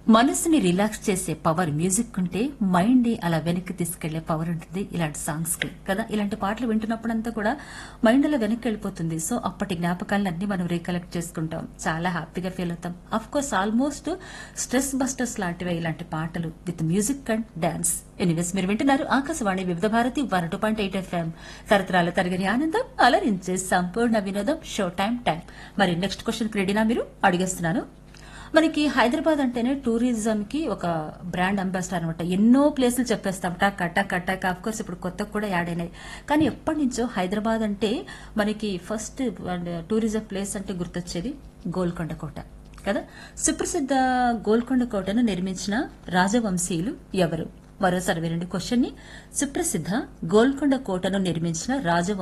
మనసుని రిలాక్స్ చేసే power music ఉంటే మైండ్ ని అలా వెనక్కి తీసుకెళ్లే పవర్ ఉంటుంది ఇలాంటి సాంగ్స్ కి కదా ఇలాంటి పాటలు వింటున్నప్పుడంతా కూడా మైండ్ అలా వెనక్కి వెళ్ళిపోతుంది సో అప్పటి జ్ఞాపకాలను అన్ని మనం రీకలెక్ట్ చేసుకుంటాం చాలా హ్యాపీగా ఫీల్ అవుతాం of course almost stress busters లాంటివే ఇలాంటి పాటలు with music and dance anyways మీరు వింటున్నారు Akashvani Vividh Bharati one two point eight FM తరతరాల తరగని ఆనందం అలరించే సంపూర్ణ వినోదం షో టైం టైం మరి నెక్స్ట్ క్వశ్చన్ రెడీనా మీరు అడిగేస్తున్నాను మనకి హైదరాబాద్ అంటేనే టూరిజం కి ఒక బ్రాండ్ అంబాసిడర్ అనమాట ఎన్నో ప్లేసులు చెప్పేస్తాం టక్ టక్ టక్ ఆఫ్ కోర్స్ ఇప్పుడు కొత్తగా కూడా యాడ్ అయినాయి కానీ ఎప్పటి నుంచో హైదరాబాద్ అంటే మనకి ఫస్ట్ టూరిజం ప్లేస్ అంటే గుర్తొచ్చేది గోల్కొండ కోట కదా సుప్రసిద్ధ గోల్కొండ కోటను నిర్మించిన రాజవంశీయులు ఎవరు మరోసారి వినండి క్వశ్చన్ ని సుప్రసిద్ధ గోల్కొండ కోటను నిర్మించిన రాజవంశీ